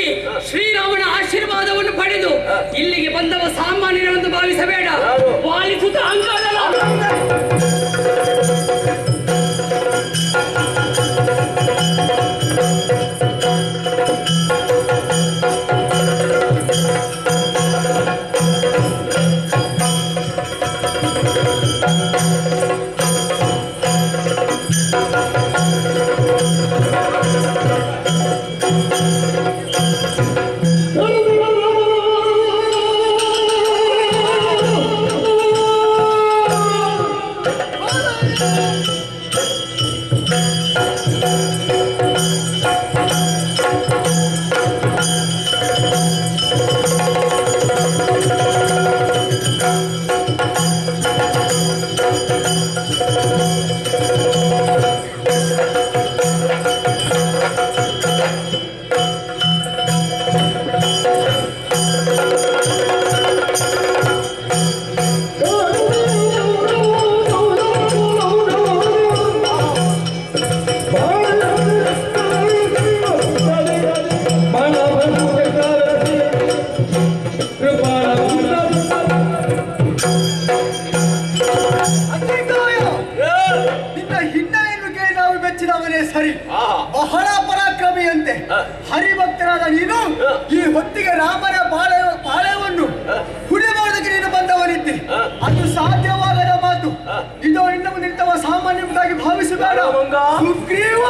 ಹೋಗಿ ಶ್ರೀರಾಮನ ಆಶೀರ್ವಾದವನ್ನು ಪಡೆದು ಇಲ್ಲಿಗೆ ಬಂದವ ಸಾಮಾನ್ಯರೆಂದು ಭಾವಿಸಬೇಡ ಯಾರು? ಪಾಲಿಸುತ್ತ ಅಂಗಾಲಲ್ಲ ಅಗ್ನಿಕಾಯ ನಿನ್ನ ಹಿನ್ನೆಲೆಯನ್ನು ಕೇಳಿ ನಾವು ಮೆಚ್ಚಿದವನೇ ಸರಿ ಆಹಾ. ಬಹಳ ಪರಾಕ್ರಮಿಯಂತೆ ಹ. ಹರಿಭಕ್ತರಾದ ನೀನು ಹ. ಈ ಹೊತ್ತಿಗೆ ರಾಮನ ಬಾಳೆ ಬಾಳೆವನ್ನು ಹುಡಿ ಮಾಡೋದಕ್ಕೆ ನೀನು ಬಂದವನಿದ್ದೆ ಹ. ಅದು ಸಾಧ್ಯವಾಗದ ಮಾತು ಹ. ಇದು ಇನ್ನು ನಿಂತವ ಸಾಮಾನ್ಯವಾಗಿ ಭಾವಿಸಬೇಡ ಮಂಗ. ಸುಗ್ರೀವ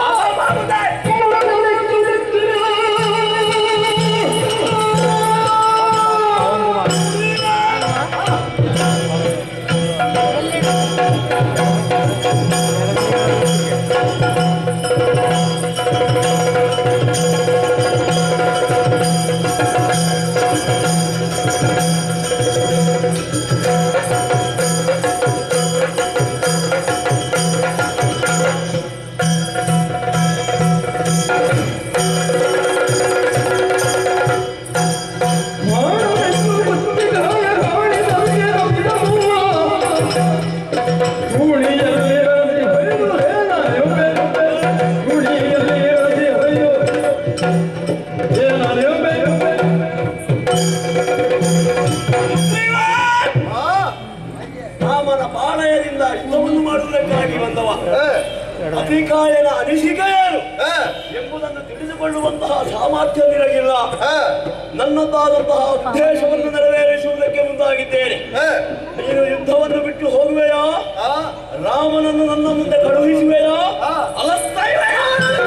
ರಾಮನ ಪಾಳಯದಿಂದ ಯುದ್ಧವನ್ನು ಮಾಡುವುದಕ್ಕಾಗಿ ಬಂದವ ಅತಿಕಾಯನ ಅನಿಸಿಕೆ ಏನು ಎಂಬುದನ್ನು ತಿಳಿದುಕೊಳ್ಳುವಂತಹ ಸಾಮರ್ಥ್ಯ ನಿನಗಿಲ್ಲ ನನ್ನದಾದಂತಹ ಉದ್ದೇಶವನ್ನು ನೆರವೇರಿಸುವುದಕ್ಕೆ ಮುಂದಾಗಿದ್ದೇನೆ ನೀನು ಯುದ್ಧವನ್ನು ಬಿಟ್ಟು ಹೋಗುವೆಯಾ ರಾಮನನ್ನು ನನ್ನ ಮುಂದೆ ಕಳುಹಿಸುವೆಯಾ ಅಲಸ್ತೈವೆಯಾ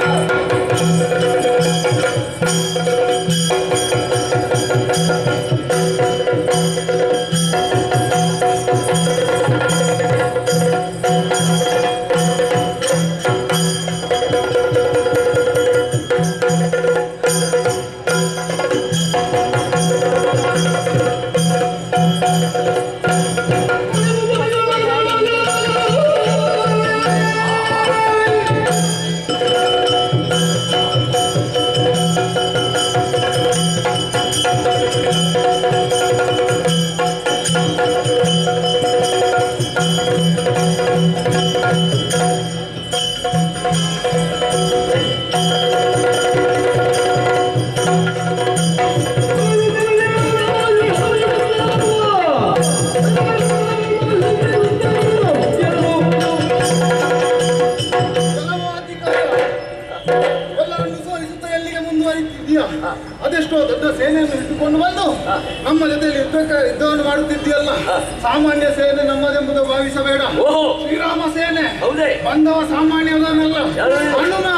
ಎಲ್ಲವನ್ನು ಸೋಲಿಸುತ್ತಾ ಎಲ್ಲಿಗೆ ಮುಂದುವರಿತಿದ್ದೀಯ ಅದೆಷ್ಟೋ ದೊಡ್ಡ ಸೇನೆಯನ್ನು ಇಟ್ಟುಕೊಂಡು ಬಂದು ನಮ್ಮ ಜೊತೆಯಲ್ಲಿ ಯುದ್ಧಕ್ಕೆ ಯುದ್ಧವನ್ನು ಮಾಡುತ್ತಿದ್ದೀಯಲ್ಲ ಸಾಮಾನ್ಯ ಸೇನೆ ನಮ್ಮದೆಂಬುದು ಭಾವಿಸಬೇಡ ಓಹೋ ಶ್ರೀರಾಮ ಸೇನೆ ಹೌದೇ ಬಂದವ ಸಾಮಾನ್ಯವನಲ್ಲ ಯಾರು? ಹನುಮ